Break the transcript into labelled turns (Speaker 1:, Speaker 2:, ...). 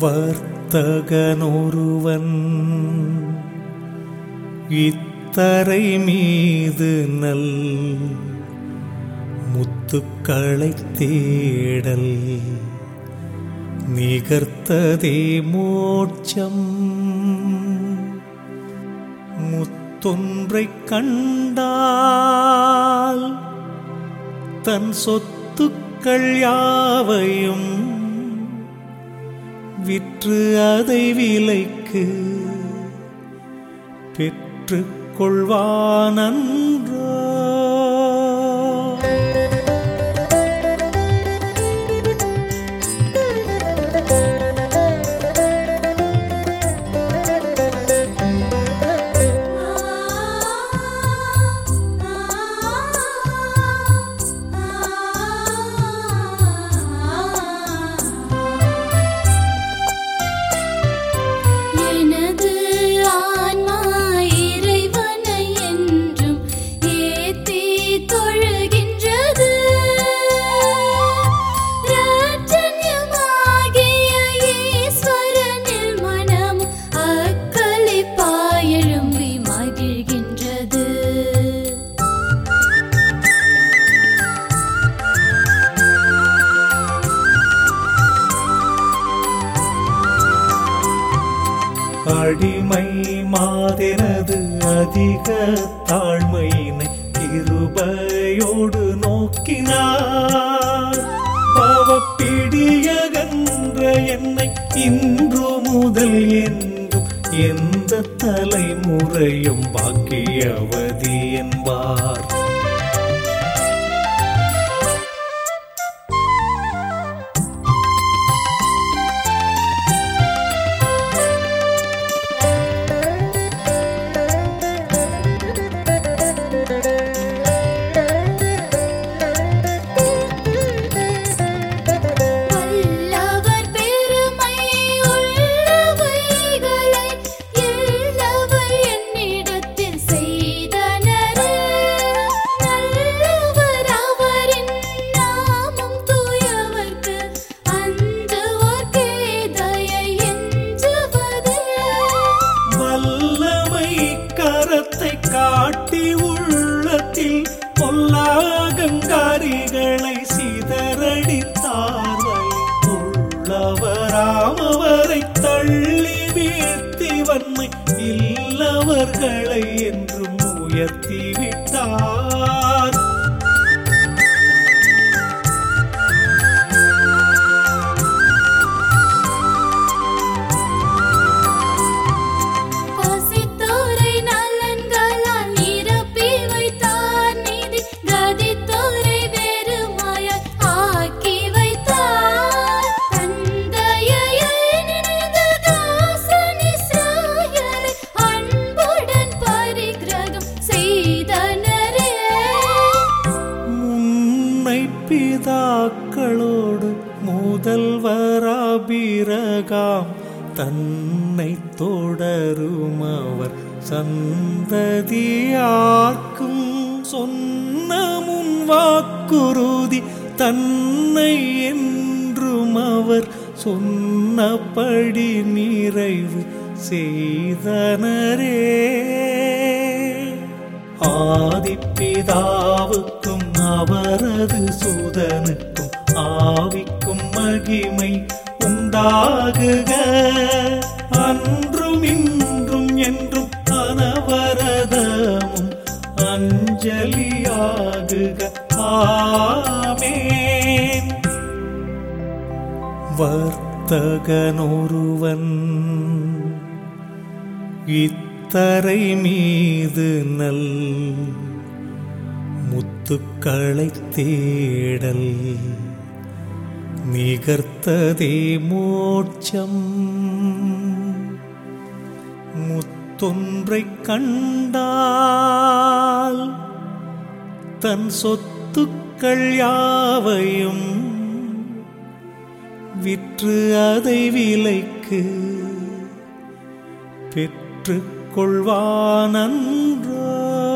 Speaker 1: வர்த்தகனொருவன் இத்தரை மீது நல் முத்துக்களை தேடல் நிகர்த்ததே மோட்சம் முத்தொன்றைக் கண்டால் தன் சொத்துக்கள் யாவையும் விற்று அதை விலைக்கு பெற்றுக் கொள்வானன்றோ
Speaker 2: எனது ஆன்மா இறைவனை என்றும் ஏத்தி தொழுகின்றது ராஜன்யமாகிய ஈஸ்வரனில் மனம் அக்களிப்பாய் எழும்பி மகிழ்கின்றது
Speaker 1: அடிமை மாதெனது அதிக தாழ்மையினை கிருபையோடு நோக்கினார் பாவப்பிடியகன்ற என்னை இன்று முதல் என்றும் எந்த தலைமுறையும் பாக்கியவதி என்பார்
Speaker 2: வல்லவர் பெருமை உள்ளவைகளை எல்லவர் என்னிடத்தில் செய்தனரே நல்லவர் அவரின் நாமம் தூயவர்க்கு அஞ்சுவோர்க்கே தயை எஞ்சுவதே
Speaker 1: வல்லமை கரத்தை காட்டி உள்ளத்தில் பொல்லாகங்காரிகளை சிதறடித்தார்கள் உள்ளவராமவரை தள்ளி வீழ்த்தி வன்மை இல்லவர்களை என்றும் உயர்த்தி விட்டார்
Speaker 2: பசித்தோரை நலன்களால் நிரப்பி வைத்தார் நீதி கதித்தோரை வெறுமாயாய் ஆக்கி வைத்தார் தந்தையை நினைந்து தாசன் இஸ்ராயேலை அன்புடன் பரிக்கிரகம் செய்தனரே
Speaker 1: முன்னை பிதாக்களோடு முதல்வராபிரகாம் தன்னை தொடரும் அவர் சந்ததியார்க்கும் சொன்ன முன் வாக்குறுதி தன்னை என்றும் அவர் சொன்னபடி நிறைவு செய்தனரே ஆதிப்பிதாவுக்கும் அவரது சூதனுக்கும் ஆவிக்கும் மகிமை உண்டாகுக அன்றும் இன்றும் என்றும் அனவரதமும் அஞ்சலியாகுக ஆமேன் வர்த்தகனொருவன் இத்தரை மீது நல் முத்துக்களை தேடல் நிகர்த்ததே மோட்சம் முத்தொன்றைக் கண்டால் தன் சொத்துக்கள் யாவையும் விற்று அதை விலைக்கு பெற்றுக் கொள்வானன்றோ